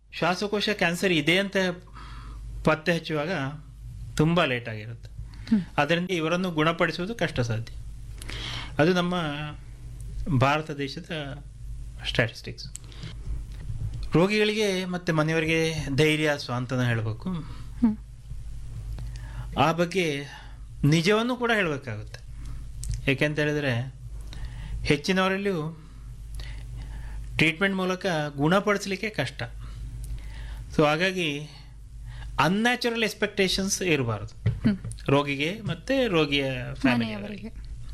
ಶ್ವಾಸಕೋಶ ಕ್ಯಾನ್ಸರ್ ಇದೆ ಅಂತ ಪತ್ತೆ ಹಚ್ಚುವಾಗ ತುಂಬ ಲೇಟ್ ಆಗಿರುತ್ತೆ ಅದರಿಂದ ಇವರನ್ನು ಗುಣಪಡಿಸುವುದು ಕಷ್ಟ ಸಾಧ್ಯ ಅದು ನಮ್ಮ ಭಾರತ ದೇಶದ ಸ್ಟ್ಯಾಟಿಸ್ಟಿಕ್ಸ್ ರೋಗಿಗಳಿಗೆ ಮತ್ತು ಮನೆಯವರಿಗೆ ಧೈರ್ಯ ಸ್ವಾಂತನ ಹೇಳಬೇಕು ಹ್ಮ್. ಆ ಬಗ್ಗೆ ನಿಜವನ್ನು ಕೂಡ ಹೇಳಬೇಕಾಗುತ್ತೆ ಏಕೆಂತ ಹೇಳಿದರೆ ಹೆಚ್ಚಿನವರಲ್ಲಿಯೂ ಟ್ರೀಟ್ಮೆಂಟ್ ಮೂಲಕ ಗುಣಪಡಿಸಲಿಕ್ಕೆ ಕಷ್ಟ ಸೊ ಹಾಗಾಗಿ ಅನ್ಯಾಚುರಲ್ ಎಕ್ಸ್ಪೆಕ್ಟೇಷನ್ಸ್ ಇರಬಾರ್ದು ಹ್ಮ್. ರೋಗಿಗೆ ಮತ್ತು ರೋಗಿಯ ಫ್ಯಾಮಿಲಿಯವರಿಗೆ ಮನೆಯವರಿಗೆ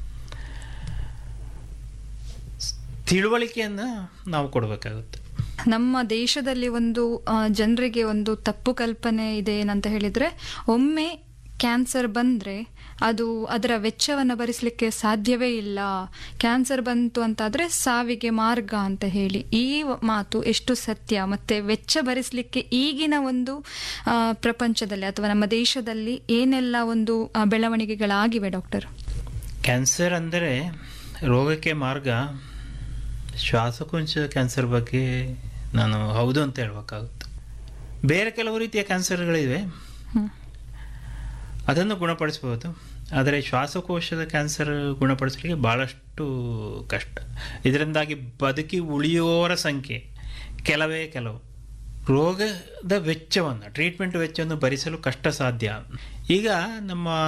ತಿಳುವಳಿಕೆಯನ್ನು ನಾವು ಕೊಡಬೇಕಾಗುತ್ತೆ ನಮ್ಮ ದೇಶದಲ್ಲಿ ಒಂದು ಜನರಿಗೆ ಒಂದು ತಪ್ಪು ಕಲ್ಪನೆ ಇದೆ ಏನಂತ ಹೇಳಿದ್ರೆ ಒಮ್ಮೆ ಕ್ಯಾನ್ಸರ್ ಬಂದ್ರೆ ಅದು ಅದರ ವೆಚ್ಚವನ್ನು ಭರಿಸಲಿಕ್ಕೆ ಸಾಧ್ಯವೇ ಇಲ್ಲ ಕ್ಯಾನ್ಸರ್ ಬಂತು ಅಂತಾದ್ರೆ ಸಾವಿಗೆ ಮಾರ್ಗ ಅಂತ ಹೇಳಿ ಈ ವ- ಮಾತು ಎಷ್ಟು ಸತ್ಯ ಮತ್ತೆ ವೆಚ್ಚ ಭರಿಸಲಿಕ್ಕೆ ಈಗಿನ ಒಂದು ಆ, ಪ್ರಪಂಚದಲ್ಲಿ ಅಥವಾ ನಮ್ಮ ದೇಶದಲ್ಲಿ ಏನೆಲ್ಲ ಒಂದು ಆ, ಬೆಳವಣಿಗೆಗಳಾಗಿವೆ ಡಾಕ್ಟರ್ ಕ್ಯಾನ್ಸರ್ ಅಂದರೆ ರೋಗಕ್ಕೆ ಮಾರ್ಗ ಶ್ವಾಸಕೋಶ ಕ್ಯಾನ್ಸರ್ ಬಗ್ಗೆ ನಾನು ಹೌದು ಅಂತ ಹೇಳ್ಬೇಕಾಗುತ್ತೆ ಬೇರೆ ಕೆಲವು ರೀತಿಯ ಕ್ಯಾನ್ಸರ್ಗಳಿವೆ ಹ್ಮ್. ಅದನ್ನು ಗುಣಪಡಿಸ್ಬೋದು ಆದರೆ ಶ್ವಾಸಕೋಶದ ಕ್ಯಾನ್ಸರ್ ಗುಣಪಡಿಸಲಿಕ್ಕೆ ಭಾಳಷ್ಟು ಕಷ್ಟ ಇದರಿಂದಾಗಿ ಬದುಕಿ ಉಳಿಯುವವರ ಸಂಖ್ಯೆ ಕೆಲವೇ ಕೆಲವು ರೋಗದ ವೆಚ್ಚವನ್ನು ಟ್ರೀಟ್ಮೆಂಟ್ ವೆಚ್ಚವನ್ನು ಭರಿಸಲು ಕಷ್ಟ ಸಾಧ್ಯ ಈಗ ನಮ್ಮ